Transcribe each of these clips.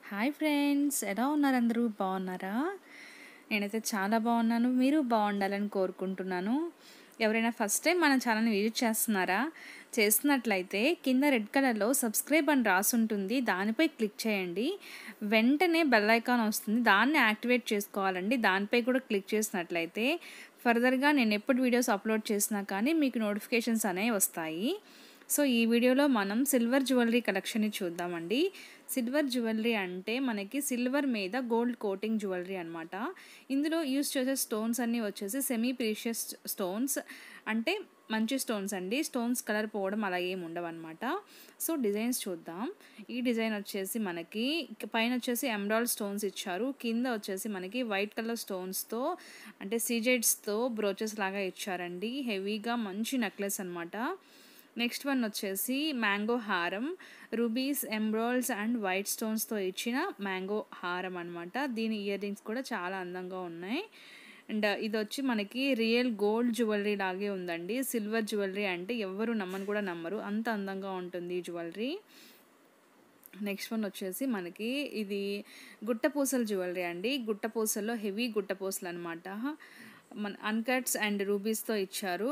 hi friends ఎలా ఉన్నారు అందరూ బాగున్నారా నేనైతే చాలా బాగున్నాను మీరు బాగుండాలని కోరుకుంటున్నాను ఎవరైనా ఫస్ట్ టైం మన ఛానల్ని విజిట్ చేస్తున్నారా చేస్తున్నట్లయితే కింద రెడ్ కలర్లో సబ్స్క్రైబ్ అని రాసుంటుంది దానిపై క్లిక్ చేయండి వెంటనే బెల్ ఐకాన్ వస్తుంది దాన్ని యాక్టివేట్ చేసుకోవాలండి దానిపై కూడా క్లిక్ చేసినట్లయితే ఫర్దర్గా నేను ఎప్పుడు వీడియోస్ అప్లోడ్ చేసినా కానీ మీకు నోటిఫికేషన్స్ అనేవి వస్తాయి సో ఈ వీడియోలో మనం సిల్వర్ జ్యువెలరీ కలెక్షన్ని చూద్దామండి సిల్వర్ జ్యువెలరీ అంటే మనకి సిల్వర్ మీద గోల్డ్ కోటింగ్ జ్యువెలరీ అనమాట ఇందులో యూస్ చేసే స్టోన్స్ అన్నీ వచ్చేసి సెమీ ప్రీషియస్ స్టోన్స్ అంటే మంచి స్టోన్స్ అండి స్టోన్స్ కలర్ పోవడం అలా ఏమి ఉండవు అనమాట సో డిజైన్స్ చూద్దాం ఈ డిజైన్ వచ్చేసి మనకి పైన వచ్చేసి ఎమరాల్డ్ స్టోన్స్ ఇచ్చారు కింద వచ్చేసి మనకి వైట్ కలర్ స్టోన్స్తో అంటే సీజెడ్స్తో బ్రోచెస్ లాగా ఇచ్చారండి హెవీగా మంచి నెక్లెస్ అనమాట నెక్స్ట్ వన్ వచ్చేసి మ్యాంగో హారం రూబీస్ ఎంబ్రాయిల్స్ అండ్ వైట్ స్టోన్స్తో ఇచ్చిన మ్యాంగో హారం అనమాట దీని ఇయర్ రింగ్స్ కూడా చాలా అందంగా ఉన్నాయి అండ్ ఇది వచ్చి మనకి రియల్ గోల్డ్ జ్యువెలరీ లాగే ఉందండి సిల్వర్ జ్యువెలరీ అంటే ఎవరు నమ్మని కూడా నమ్మరు అంత అందంగా ఉంటుంది ఈ జ్యువెలరీ నెక్స్ట్ వన్ వచ్చేసి మనకి ఇది గుట్టపూసల జ్యువెలరీ అండి గుట్టపూసల్లో హెవీ గుట్టపూసలు అనమాట మన అన్కట్స్ అండ్ రూబీస్తో ఇచ్చారు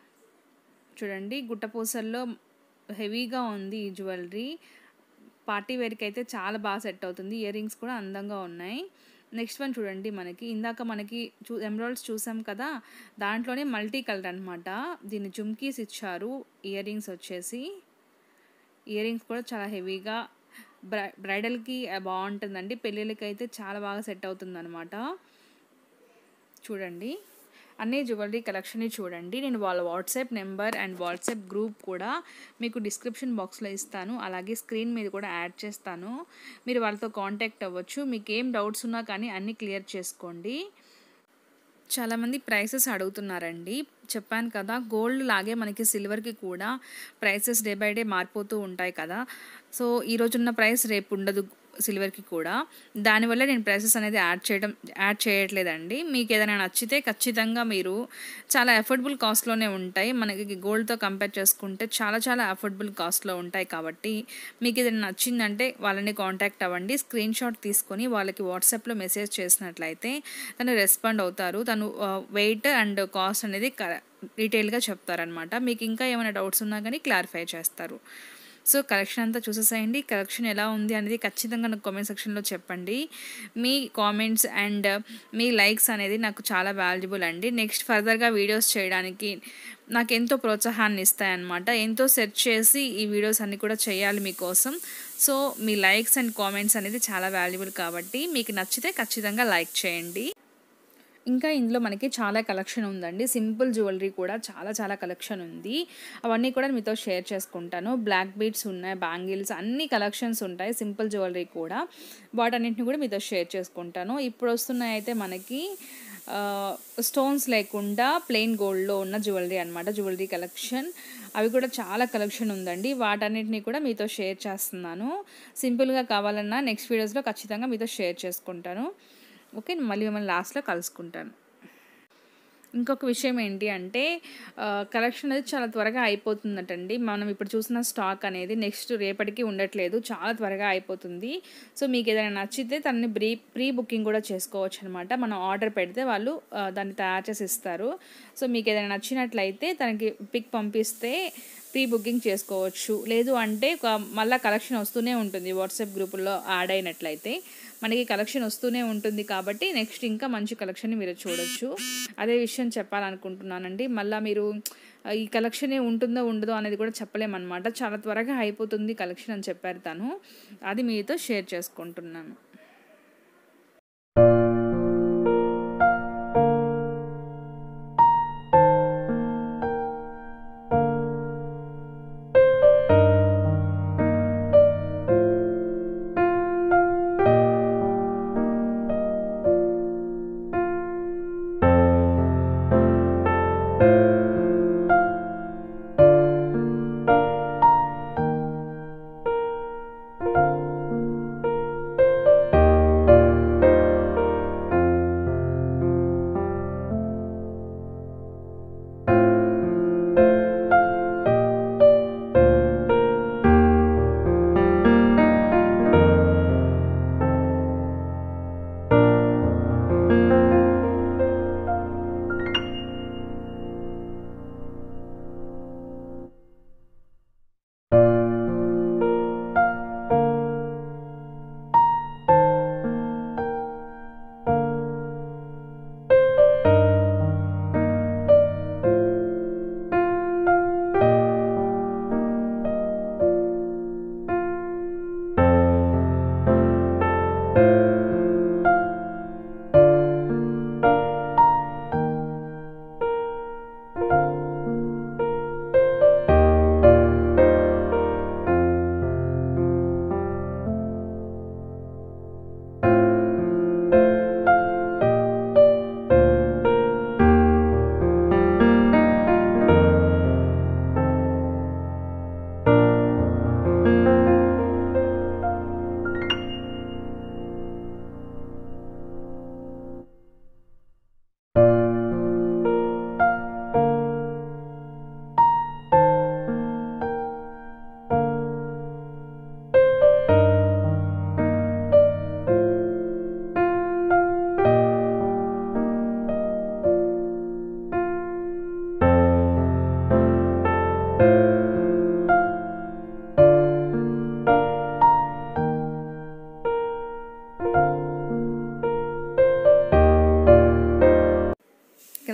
చూడండి గుట్టపూసల్లో హెవీగా ఉంది ఈ జ్యువెలరీ పార్టీ వేర్కి అయితే చాలా బాగా సెట్ అవుతుంది ఇయర్ రింగ్స్ కూడా అందంగా ఉన్నాయి నెక్స్ట్ వన్ చూడండి మనకి ఇందాక మనకి చూ ఎమరాల్డ్స్ చూసాం కదా దాంట్లోనే మల్టీ కలర్ అనమాట దీన్ని జుమ్కీస్ ఇచ్చారు ఇయర్ రింగ్స్ వచ్చేసి ఇయర్ రింగ్స్ కూడా చాలా హెవీగా బ్రై బ్రైడల్కి బాగుంటుందండి పెళ్ళిళ్ళకి అయితే చాలా బాగా సెట్ అవుతుంది అనమాట చూడండి అన్ని జ్యువెలరీ కలెక్షన్ని చూడండి నేను వాళ్ళ WhatsApp number and WhatsApp group కూడా మీకు డిస్క్రిప్షన్ బాక్స్లో ఇస్తాను అలాగే స్క్రీన్ మీద కూడా యాడ్ చేస్తాను మీరు వాళ్ళతో కాంటాక్ట్ అవ్వచ్చు మీకు ఏం డౌట్స్ ఉన్నా కానీ అన్నీ క్లియర్ చేసుకోండి చాలామంది ప్రైసెస్ అడుగుతున్నారండి చెప్పాను కదా గోల్డ్ లాగే మనకి సిల్వర్కి కూడా ప్రైసెస్ డే బై డే మారిపోతూ ఉంటాయి కదా సో ఈరోజున్న ప్రైస్ రేపు ఉండదు సిల్వర్కి కూడా దానివల్ల నేను ప్రైసెస్ అనేది యాడ్ చేయడం యాడ్ చేయట్లేదండి మీకు ఏదైనా నచ్చితే ఖచ్చితంగా మీరు చాలా అఫోర్డబుల్ కాస్ట్లోనే ఉంటాయి మనకి గోల్డ్తో కంపేర్ చేసుకుంటే చాలా చాలా అఫోర్డబుల్ కాస్ట్లో ఉంటాయి కాబట్టి మీకు ఏదైనా నచ్చిందంటే వాళ్ళని కాంటాక్ట్ అవ్వండి స్క్రీన్ షాట్ తీసుకొని వాళ్ళకి వాట్సాప్లో మెసేజ్ చేసినట్లయితే తను రెస్పాండ్ అవుతారు తను వెయిట్ అండ్ కాస్ట్ అనేది డీటెయిల్గా చెప్తారనమాట మీకు ఇంకా ఏమైనా డౌట్స్ ఉన్నా కానీ క్లారిఫై చేస్తారు సో కలెక్షన్ అంతా చూసేసేయండి కలెక్షన్ ఎలా ఉంది అనేది ఖచ్చితంగా నాకు కామెంట్ సెక్షన్లో చెప్పండి మీ కామెంట్స్ అండ్ మీ లైక్స్ అనేది నాకు చాలా వాల్యుబుల్ అండి నెక్స్ట్ ఫర్దర్గా వీడియోస్ చేయడానికి నాకు ఎంతో ప్రోత్సాహాన్ని ఇస్తాయన్నమాట ఎంతో సెర్చ్ చేసి ఈ వీడియోస్ అన్నీ కూడా చేయాలి మీకోసం సో మీ లైక్స్ అండ్ కామెంట్స్ అనేది చాలా వాల్యుబుల్ కాబట్టి మీకు నచ్చితే ఖచ్చితంగా లైక్ చేయండి ఇంకా ఇందులో మనకి చాలా కలెక్షన్ ఉందండి సింపుల్ జ్యువెలరీ కూడా చాలా చాలా కలెక్షన్ ఉంది అవన్నీ కూడా మీతో షేర్ చేసుకుంటాను బ్లాక్ బీడ్స్ ఉన్నాయి బ్యాంగిల్స్ అన్ని కలెక్షన్స్ ఉంటాయి సింపుల్ జ్యువెలరీ కూడా వాటన్నింటిని కూడా మీతో షేర్ చేసుకుంటాను ఇప్పుడు వస్తున్నాయి అయితే మనకి స్టోన్స్ లేకుండా ప్లెయిన్ గోల్డ్లో ఉన్న జ్యువెలరీ అనమాట జ్యువెలరీ కలెక్షన్ అవి కూడా చాలా కలెక్షన్ ఉందండి వాటన్నిటిని కూడా మీతో షేర్ చేస్తున్నాను సింపుల్గా కావాలన్నా నెక్స్ట్ వీడియోస్లో ఖచ్చితంగా మీతో షేర్ చేసుకుంటాను ఓకే మళ్ళీ మిమ్మల్ని లాస్ట్లో కలుసుకుంటాను ఇంకొక విషయం ఏంటి అంటే కలెక్షన్ అనేది చాలా త్వరగా అయిపోతుందటండి మనం ఇప్పుడు చూసిన స్టాక్ అనేది నెక్స్ట్ రేపటికి ఉండట్లేదు చాలా త్వరగా అయిపోతుంది సో మీకు ఏదైనా నచ్చితే దాన్ని ప్రీ ప్రీ బుకింగ్ కూడా చేసుకోవచ్చు అనమాట మనం ఆర్డర్ పెడితే వాళ్ళు దాన్ని తయారు చేసి ఇస్తారు సో మీకు ఏదైనా నచ్చినట్లయితే తనకి పిక్ పంపిస్తే ప్రీ బుకింగ్ చేసుకోవచ్చు లేదు అంటే మళ్ళీ కలెక్షన్ వస్తూనే ఉంటుంది వాట్సాప్ గ్రూపుల్లో యాడ్ అయినట్లయితే మనకి కలెక్షన్ వస్తూనే ఉంటుంది కాబట్టి నెక్స్ట్ ఇంకా మంచి కలెక్షన్ మీరు చూడొచ్చు అదే విషయం చెప్పాలనుకుంటున్నానండి మళ్ళీ మీరు ఈ కలెక్షన్ ఉంటుందో ఉండదో అనేది కూడా చెప్పలేమన్నమాట చాలా త్వరగా అయిపోతుంది కలెక్షన్ అని చెప్పారు తను అది మీతో షేర్ చేసుకుంటున్నాను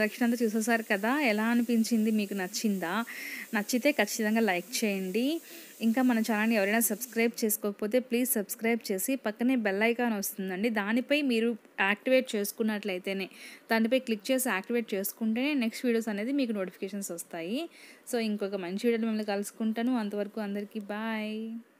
కలెక్షన్ అంతా చూసేసారు కదా ఎలా అనిపించింది మీకు నచ్చిందా నచ్చితే ఖచ్చితంగా లైక్ చేయండి ఇంకా మన ఛానల్ని ఎవరైనా సబ్స్క్రైబ్ చేసుకోకపోతే ప్లీజ్ సబ్స్క్రైబ్ చేసి పక్కనే బెల్ ఐకాన్ వస్తుందండి దానిపై మీరు యాక్టివేట్ చేసుకున్నట్లయితేనే దానిపై క్లిక్ చేసి యాక్టివేట్ చేసుకుంటేనే నెక్స్ట్ వీడియోస్ అనేది మీకు నోటిఫికేషన్స్ వస్తాయి సో ఇంకొక మంచి వీడియోలో మిమ్మల్ని కలుసుకుంటాను అంతవరకు అందరికీ బాయ్